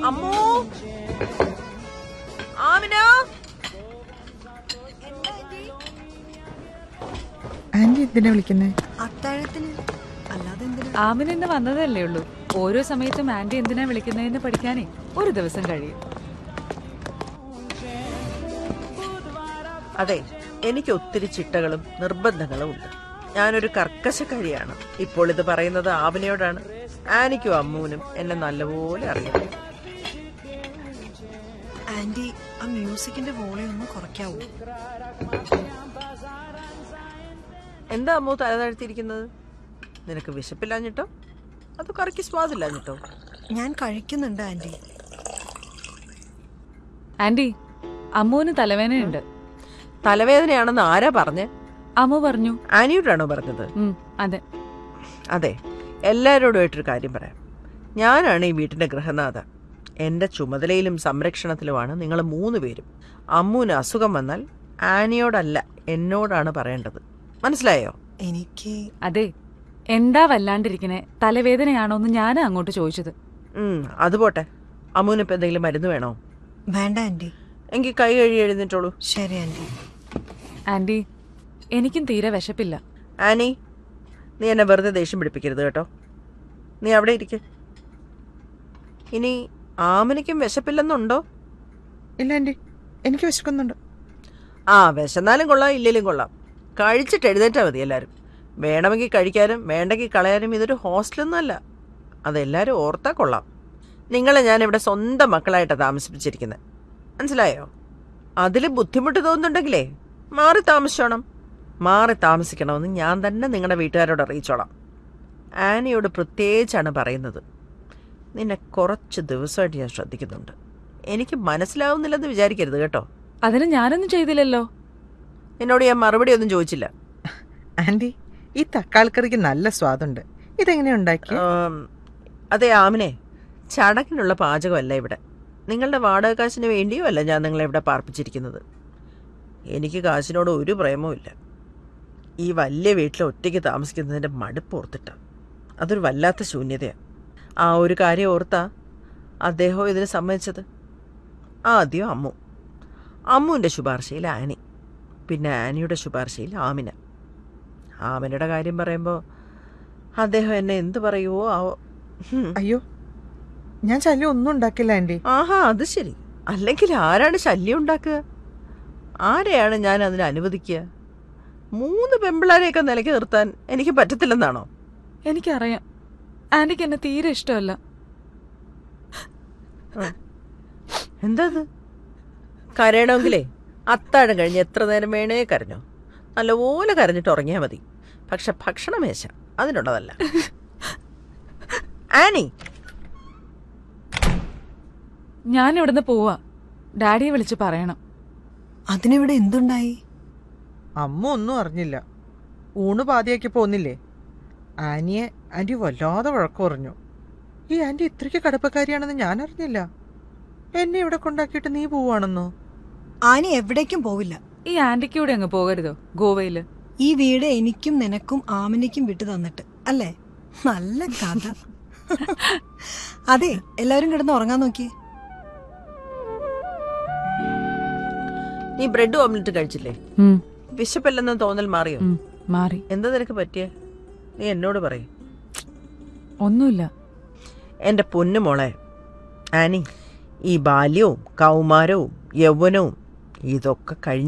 അമ്മോ ആമിന ആന്റി എന്തിനാ വിളിക്കുന്നേ അത്താഴത്തിന് അല്ലാതെ എന്തിനാ ആമിന ഇന്ന് വന്നതല്ലേ ഉള്ളൂ ഓരോ സമയത്തും ആന്റി എന്തിനാ വിളിക്കുന്നതെന്ന് പഠിക്കാനേ ഒരു ദിവസം കഴിയും അതെ എനിക്ക് ഒത്തിരി ചിട്ടകളും നിർബന്ധങ്ങളും ഉണ്ട് ഞാനൊരു കർക്കശക്കാരിയാണ് ഇപ്പോൾ ഇത് പറയുന്നത് ആവിനയോടാണ് ആനിക്കും അമ്മൂനും എന്നെ നല്ലപോലെ അറിയാം ആന്റി ആ മ്യൂസിക്കിന്റെ വോളിയം ഒന്ന് കുറയ്ക്കാവൂ എന്താ അമ്മു തല താഴ്ത്തിയിരിക്കുന്നത് നിനക്ക് വിശപ്പില്ലാഞ്ഞിട്ടോ അതോ കറിക്ക് സ്വാദില്ലാഞ്ഞിട്ടോ ഞാൻ കഴിക്കുന്നുണ്ട് ആന്റി ആന്റി അമ്മുവിന് തലവേദനയുണ്ട് തലവേദനയാണെന്ന് ആരാ പറഞ്ഞ് അമ്മു പറഞ്ഞു ആനിയോടാണോ പറഞ്ഞത് ഉം, അതെ അതെ എല്ലാവരോടുമായിട്ടൊരു കാര്യം പറയാം ഞാനാണ് ഈ വീട്ടിന്റെ ഗൃഹനാഥ എന്റെ ചുമതലയിലും സംരക്ഷണത്തിലുമാണ് നിങ്ങൾ മൂന്ന് പേരും അമ്മൂന് അസുഖം വന്നാൽ ആനിയോടല്ല എന്നോടാണ് പറയേണ്ടത് മനസ്സിലായോ എനിക്ക് അതെ എന്താ വല്ലാണ്ടിരിക്കണേ തലവേദനയാണോ എന്ന് ഞാനാ അങ്ങോട്ട് ചോദിച്ചത് ഉം അത് പോട്ടെ അമ്മൂന് ഇപ്പൊ എന്തെങ്കിലും മരുന്ന് വേണോ വേണ്ട ആന്റി എങ്കിൽ കൈ കഴുകി എഴുന്നേറ്റോളൂ ശരി ആന്റി ആന്റി എനിക്കും തീരെ വിശപ്പില്ല ആനി നീ എന്നെ വെറുതെ ദേഷ്യം പിടിപ്പിക്കരുത് കേട്ടോ നീ അവിടെ ഇരിക്കെ ഇനി ആമനിക്കും വിശപ്പില്ലെന്നുണ്ടോ ഇല്ല ആന്റി എനിക്ക് വിശക്കുന്നുണ്ട് ആ വിശന്നാലും കൊള്ളാം ഇല്ലേലും കൊള്ളാം കഴിച്ചിട്ട് എഴുന്നേറ്റാൽ മതി എല്ലാവരും വേണമെങ്കിൽ കഴിക്കാനും വേണ്ടെങ്കിൽ കളയാനും ഇതൊരു ഹോസ്റ്റലൊന്നുമല്ല അതെല്ലാവരും ഓർത്താൽ കൊള്ളാം നിങ്ങളെ ഞാൻ ഇവിടെ സ്വന്തം മക്കളായിട്ടാണ് താമസിപ്പിച്ചിരിക്കുന്നത് മനസ്സിലായോ അതിൽ ബുദ്ധിമുട്ട് തോന്നുന്നുണ്ടെങ്കിലേ മാറി താമസിച്ചോണം മാറി താമസിക്കണമെന്ന് ഞാൻ തന്നെ നിങ്ങളുടെ വീട്ടുകാരോട് അറിയിച്ചോളാം ആനിയോട് പ്രത്യേകിച്ചാണ് പറയുന്നത് നിന്നെ കുറച്ച് ദിവസമായിട്ട് ഞാൻ ശ്രദ്ധിക്കുന്നുണ്ട് എനിക്ക് മനസ്സിലാവുന്നില്ലെന്ന് വിചാരിക്കരുത് കേട്ടോ അതിന് ഞാനൊന്നും ചെയ്തില്ലല്ലോ എന്നോട് ഞാൻ മറുപടി ഒന്നും ചോദിച്ചില്ല ആന്റി ഈ തക്കാളിക്കറിക്ക് നല്ല സ്വാദുണ്ട് ഇതെങ്ങനെയാ ഉണ്ടാക്കി ആം, അതെ ആമിനെ ചടങ്ങിനുള്ള പാചകമല്ല ഇവിടെ നിങ്ങളുടെ വാടക കാശിന് വേണ്ടിയോ അല്ല ഞാൻ നിങ്ങളെ ഇവിടെ പാർപ്പിച്ചിരിക്കുന്നത് എനിക്ക് കാശിനോട് ഒരു പ്രേമവും ഇല്ല ഈ വലിയ വീട്ടിൽ ഒറ്റയ്ക്ക് താമസിക്കുന്നതിൻ്റെ മടുപ്പ് ഓർത്തിട്ട അതൊരു വല്ലാത്ത ശൂന്യതയാണ് ആ ഒരു കാര്യം ഓർത്താ അദ്ദേഹം ഇതിന് സമ്മതിച്ചത് ആദ്യം അമ്മു അമ്മുവിൻ്റെ ശുപാർശയിൽ ആനി പിന്നെ ആനിയുടെ ശുപാർശയിൽ ആമിന ആമിനയുടെ കാര്യം പറയുമ്പോൾ അദ്ദേഹം എന്നെ എന്ത് പറയുവോ ആവോ ഹും. അയ്യോ ഞാൻ ശല്യം ഒന്നും ഉണ്ടാക്കില്ല ആന്റി ആഹാ അത് ശരി അല്ലെങ്കിൽ ആരാണ് ശല്യം ഉണ്ടാക്കുക ആരെയാണ് ഞാൻ അതിന് അനുവദിക്കുക മൂന്ന് പെമ്പിളാരെയൊക്കെ നിലയ്ക്ക് നിർത്താൻ എനിക്ക് പറ്റത്തില്ലെന്നാണോ എനിക്കറിയാം ആന്റിക്ക് എന്നെ തീരെ ഇഷ്ടമല്ല എന്താ അത് കരയണമെങ്കിലേ അത്താഴം കഴിഞ്ഞ് എത്ര നേരം വേണേ കരഞ്ഞോ നല്ലപോലെ കരഞ്ഞിട്ട് ഉറങ്ങിയാൽ മതി പക്ഷെ ഭക്ഷണമേശ അതിനുള്ളതല്ല ആനി ഞാൻ ഇവിടുന്ന് പോവാ ഡാഡിയെ വിളിച്ച് പറയണം അതിനിവിടെ എന്തുണ്ടായി അമ്മ ഒന്നും അറിഞ്ഞില്ല ഊണ് പാതിയാക്കി പോന്നില്ലേ ആനിയെ ആന്റി വല്ലാതെ വഴക്ക് പറഞ്ഞു ഈ ആന്റി ഇത്രയ്ക്ക് കടുപ്പക്കാരിയാണെന്ന് ഞാൻ അറിഞ്ഞില്ല എന്നെ ഇവിടെ കൊണ്ടാക്കിയിട്ട് നീ പോവാണെന്നോ ആനി എവിടേക്കും പോവില്ല ഈ ആന്റിക്ക് കൂടെ അങ്ങ് പോകരുതോ ഗോവയില് ഈ വീട് എനിക്കും നിനക്കും ആമിനിക്കും വിട്ടു തന്നിട്ട് അല്ലേ നല്ല കഥ അതെ എല്ലാവരും കിടന്ന് ഉറങ്ങാൻ നോക്കിയേ നീ ബ്രെഡ് ഓംലെറ്റ് കഴിച്ചില്ലേ ഉം, വിശപ്പല്ലെന്ന് തോന്നൽ മാറിയോ ഉം, മാറി എന്താ നിനക്ക് പറ്റിയേ നീ എന്നോട് പറയും ഒന്നുമില്ല എൻ്റെ പൊന്നു മോളെ ആനി ഈ ബാല്യവും കൗമാരവും യൗവനവും ഇതൊക്കെ കഴിഞ്ഞ്